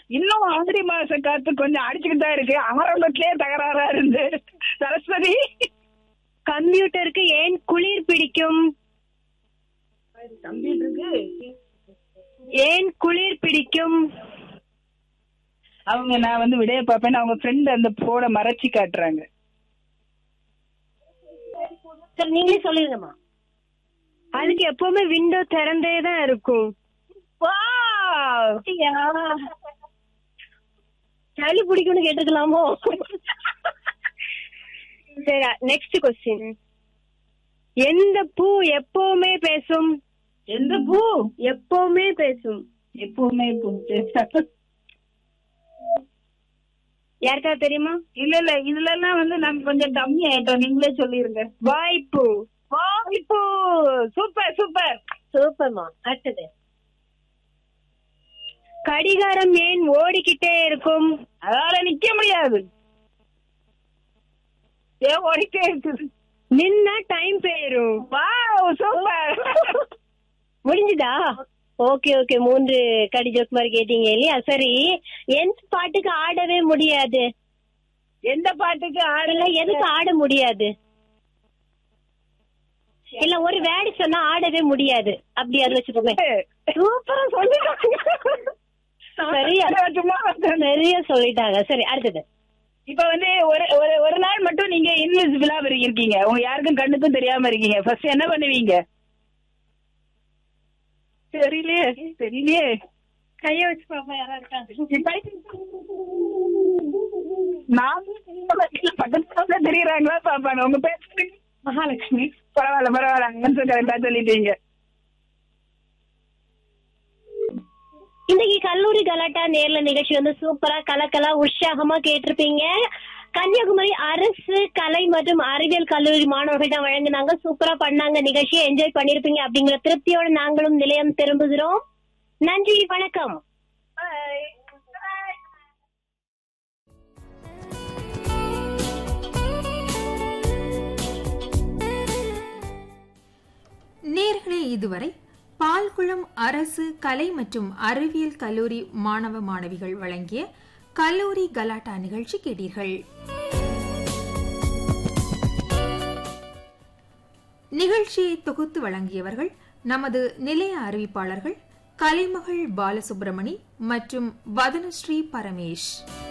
இன்னும் ஆடி மாச காத்து கொஞ்சம் அடிச்சுக்கிட்டு தான் இருக்கு ஆரம்பத்திலே தகராறா இருந்து சரஸ்வதி கம்ப்யூட்டருக்கு ஏன் குளிர் பிடிக்கும் கம்ப்யூட்டருக்கு ஏன் குளிர் பிடிக்கும் அவங்க நான் வந்து விடைய பார்ப்பேன் அவங்க ஃப்ரெண்ட் அந்த போட மறைச்சு காட்டுறாங்க சரி நீங்களே சொல்லிருங்கம்மா அதுக்கு எப்பவுமே விண்டோ திறந்தே தான் இருக்கும் சளி பிடிக்கும்னு கேட்டுக்கலாமோ சரி நெக்ஸ்ட் கொஸ்டின் எந்த பூ எப்பவுமே பேசும் எந்த பூ எப்பவுமே பேசும் எப்பவுமே பூ யாருக்காவது தெரியுமா இல்ல இல்ல இதுல எல்லாம் வந்து நாங்க கொஞ்சம் கம்மி ஆயிட்டோம் நீங்களே சொல்லிருங்க வாய்ப்பு வாய்ப்பு சூப்பர் சூப்பர் சூப்பர்மா அடுத்தது கடிகாரம் ஏன் ஓடிக்கிட்டே இருக்கும் அதால நிக்க முடியாது ஏன் ஓடிட்டே இருக்குது நின்னா டைம் போயிரும் வாவ் சூப்பர் முடிஞ்சுதா ஓகே ஓகே மூன்று கடி ஜோக் மாதிரி கேட்டீங்க இல்லையா சரி எந்த பாட்டுக்கு ஆடவே முடியாது எந்த பாட்டுக்கு இல்ல ஆடல எதுக்கு ஆட முடியாது இல்ல ஒரு வேடி சொன்னா ஆடவே முடியாது அப்படி அது வச்சுக்கோங்க சூப்பரா சொல்லிட்டாங்க சரியா சும்மா வந்தேன். நிறைய சொல்லிட்டாங்க சரி அடுத்தது இப்ப வந்து ஒரு ஒரு ஒரு நாள் மட்டும் நீங்க இன்விசிபிளா இருக்கீங்க உங்க யாருக்கும் கண்ணுக்கும் தெரியாம இருக்கீங்க ஃபர்ஸ்ட் என்ன பண்ணுவீங்க தெரியலையே தெரியலையே கைய வச்சு பாப்பா யாரா இருக்காங்க நான் பக்கத்துல தெரியறாங்களா பாப்பாங்க உங்க பேர் மகாலட்சுமி பரவாயில்ல பரவாயில்ல ஆன்சர் கரெக்டா சொல்லிட்டீங்க இன்னைக்கு கல்லூரி கலாட்டா நேர்ல நிகழ்ச்சி வந்து சூப்பரா கலக்கலா உற்சாகமா கேட்டிருப்பீங்க கன்னியாகுமரி அரசு கலை மற்றும் அறிவியல் கல்லூரி மாணவர்கள் தான் வழங்குனாங்க சூப்பரா பண்ணாங்க நிகழ்ச்சியை என்ஜாய் பண்ணிருப்பீங்க அப்படிங்கிற திருப்தியோட நாங்களும் நிலையம் திரும்புகிறோம் நன்றி வணக்கம் நேர்களே இதுவரை பால்குளம் அரசு கலை மற்றும் அறிவியல் கல்லூரி மாணவ மாணவிகள் வழங்கிய கல்லூரி கலாட்டா நிகழ்ச்சி கேட்டீர்கள் நிகழ்ச்சியை தொகுத்து வழங்கியவர்கள் நமது நிலைய அறிவிப்பாளர்கள் கலைமகள் பாலசுப்ரமணி மற்றும் வதனஸ்ரீ பரமேஷ்